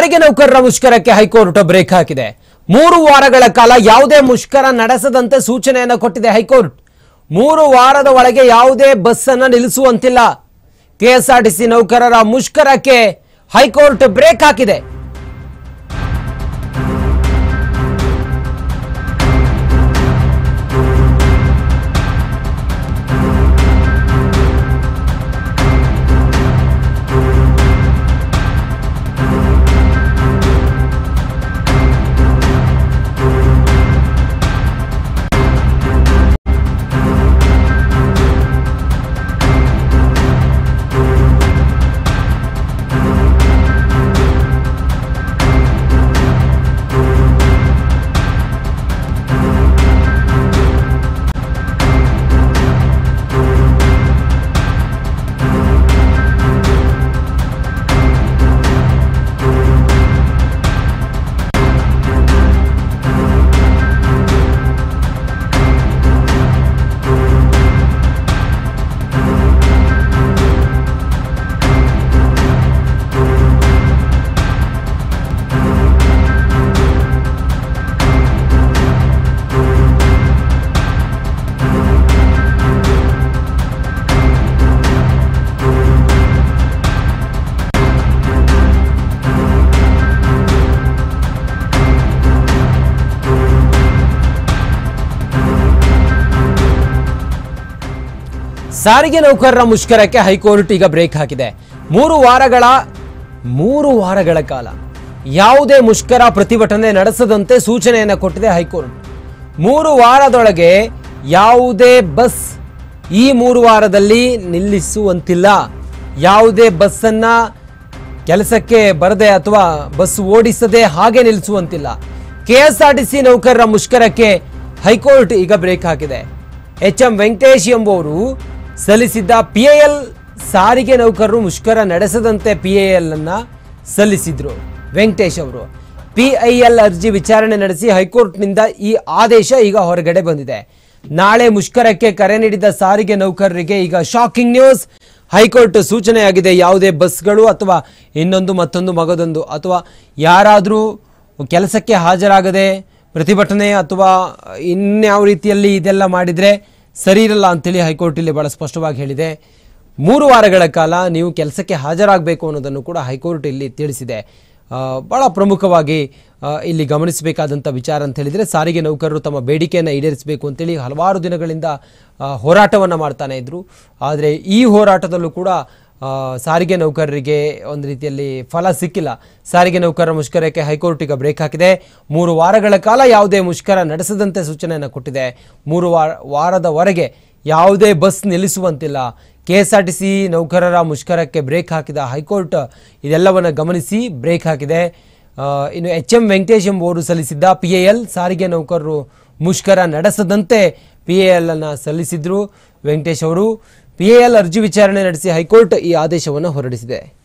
ಸಾರಿಗೆ ನೌಕರರ ಮುಷ್ಕರಕ್ಕೆ ಹೈಕೋರ್ಟ್ ಬ್ರೇಕ್ ಹಾಕಿದೆ ಮೂರು ವಾರಗಳ ಕಾಲ ಯಾವುದೇ ಮುಷ್ಕರ ನಡೆಸದಂತೆ ಸೂಚನೆಯನ್ನು ಕೊಟ್ಟಿದೆ ಹೈಕೋರ್ಟ್ ಮೂರು ವಾರದ ಒಳಗೆ ಯಾವುದೇ ಬಸ್ ಅನ್ನ ನಿಲ್ಲಿಸುವಂತಿಲ್ಲ ಕೆಎಸ್ಆರ್ಟಿಸಿ ನೌಕರರ ಮುಷ್ಕರಕ್ಕೆ ಹೈಕೋರ್ಟ್ ಬ್ರೇಕ್ ಹಾಕಿದೆ ಸಾರಿಗೆ ನೌಕರರ ಮುಷ್ಕರಕ್ಕೆ ಹೈಕೋರ್ಟ್ ಈಗ ಬ್ರೇಕ್ ಹಾಕಿದೆ ಮೂರು ವಾರಗಳ ಮೂರು ವಾರಗಳ ಕಾಲ ಯಾವುದೇ ಮುಷ್ಕರ ಪ್ರತಿಭಟನೆ ನಡೆಸದಂತೆ ಸೂಚನೆಯನ್ನು ಕೊಟ್ಟಿದೆ ಹೈಕೋರ್ಟ್ ಮೂರು ವಾರದೊಳಗೆ ಯಾವುದೇ ಬಸ್ ಈ ಮೂರು ವಾರದಲ್ಲಿ ನಿಲ್ಲಿಸುವಂತಿಲ್ಲ ಯಾವುದೇ ಬಸ್ಸನ್ನ ಕೆಲಸಕ್ಕೆ ಬರದೆ ಅಥವಾ ಬಸ್ ಓಡಿಸದೆ ಹಾಗೆ ನಿಲ್ಲಿಸುವಂತಿಲ್ಲ ಕೆಎಸ್ಆರ್ಟಿಸಿ ನೌಕರರ ಮುಷ್ಕರಕ್ಕೆ ಹೈಕೋರ್ಟ್ ಈಗ ಬ್ರೇಕ್ ಹಾಕಿದೆ ಎಚ್ ಎಂ ವೆಂಕಟೇಶ್ ಎಂಬುವರು ಸಲ್ಲಿಸಿದ್ದ ಪಿಎಎಲ್ ಸಾರಿಗೆ ನೌಕರರು ಮುಷ್ಕರ ನಡೆಸದಂತೆ ಪಿಎಎಲ್ ಅನ್ನ ಸಲ್ಲಿಸಿದ್ರು ವೆಂಕಟೇಶ್ ಅವರು ಪಿಐಎಲ್ ಅರ್ಜಿ ವಿಚಾರಣೆ ನಡೆಸಿ ಹೈಕೋರ್ಟ್ನಿಂದ ಈ ಆದೇಶ ಈಗ ಹೊರಗಡೆ ಬಂದಿದೆ ನಾಳೆ ಮುಷ್ಕರಕ್ಕೆ ಕರೆ ನೀಡಿದ ಸಾರಿಗೆ ನೌಕರರಿಗೆ ಈಗ ಶಾಕಿಂಗ್ ನ್ಯೂಸ್ ಹೈಕೋರ್ಟ್ ಸೂಚನೆಯಾಗಿದೆ ಯಾವುದೇ ಬಸ್ಗಳು ಅಥವಾ ಇನ್ನೊಂದು ಮತ್ತೊಂದು ಮಗದೊಂದು ಅಥವಾ ಯಾರಾದರೂ ಕೆಲಸಕ್ಕೆ ಹಾಜರಾಗದೆ ಪ್ರತಿಭಟನೆ ಅಥವಾ ಇನ್ಯಾವ ರೀತಿಯಲ್ಲಿ ಇದೆಲ್ಲ ಮಾಡಿದರೆ ಸರಿ ಇರಲ್ಲ ಅಂತೇಳಿ ಹೈಕೋರ್ಟ್ ಇಲ್ಲಿ ಭಾಳ ಸ್ಪಷ್ಟವಾಗಿ ಹೇಳಿದೆ ಮೂರು ವಾರಗಳ ಕಾಲ ನೀವು ಕೆಲಸಕ್ಕೆ ಹಾಜರಾಗಬೇಕು ಅನ್ನೋದನ್ನು ಕೂಡ ಹೈಕೋರ್ಟ್ ಇಲ್ಲಿ ತಿಳಿಸಿದೆ ಆ, ಬಹಳ ಪ್ರಮುಖವಾಗಿ ಆ, ಇಲ್ಲಿ ಗಮನಿಸಬೇಕಾದಂಥ ವಿಚಾರ ಅಂತ ಹೇಳಿದರೆ ಸಾರಿಗೆ ನೌಕರರು ತಮ್ಮ ಬೇಡಿಕೆಯನ್ನು ಈಡೇರಿಸಬೇಕು ಅಂತೇಳಿ ಹಲವಾರು ದಿನಗಳಿಂದ ಆ, ಹೋರಾಟವನ್ನು ಮಾಡ್ತಾನೆ ಇದ್ದರು ಆದರೆ ಈ ಹೋರಾಟದಲ್ಲೂ ಕೂಡ ಆ, ಸಾರಿಗೆ ನೌಕರರಿಗೆ ಒಂದು ರೀತಿಯಲ್ಲಿ ಫಲ ಸಿಕ್ಕಿಲ್ಲ ಸಾರಿಗೆ ನೌಕರರ ಮುಷ್ಕರಕ್ಕೆ ಹೈಕೋರ್ಟ್ ಈಗ ಬ್ರೇಕ್ ಹಾಕಿದೆ ಮೂರು ವಾರಗಳ ಕಾಲ ಯಾವುದೇ ಮುಷ್ಕರ ನಡೆಸದಂತೆ ಸೂಚನೆಯನ್ನು ಕೊಟ್ಟಿದೆ ಮೂರು ವಾರ ವಾರದವರೆಗೆ ಯಾವುದೇ ಬಸ್ ನಿಲ್ಲಿಸುವಂತಿಲ್ಲ K S R T C ನೌಕರರ ಮುಷ್ಕರಕ್ಕೆ ಬ್ರೇಕ್ ಹಾಕಿದ ಹೈಕೋರ್ಟ್ ಇದೆಲ್ಲವನ್ನು ಗಮನಿಸಿ ಬ್ರೇಕ್ ಹಾಕಿದೆ ಆ, ಇನ್ನು ಎಚ್ ಎಂ ವೆಂಕಟೇಶ್ ಎಂಬುವರು ಸಲ್ಲಿಸಿದ್ದ ಪಿ ಎ ಎಲ್ ಸಾರಿಗೆ ನೌಕರರು ಮುಷ್ಕರ ನಡೆಸದಂತೆ ಪಿ ಎ ಎಲ್ ಅನ್ನು ಸಲ್ಲಿಸಿದ್ರು ವೆಂಕಟೇಶ್ ಅವರು ಪಿ ಎ ಎಲ್ ಅರ್ಜಿ ವಿಚಾರಣೆ ನಡೆಸಿ ಹೈಕೋರ್ಟ್ ಈ ಆದೇಶವನ್ನು ಹೊರಡಿಸಿದೆ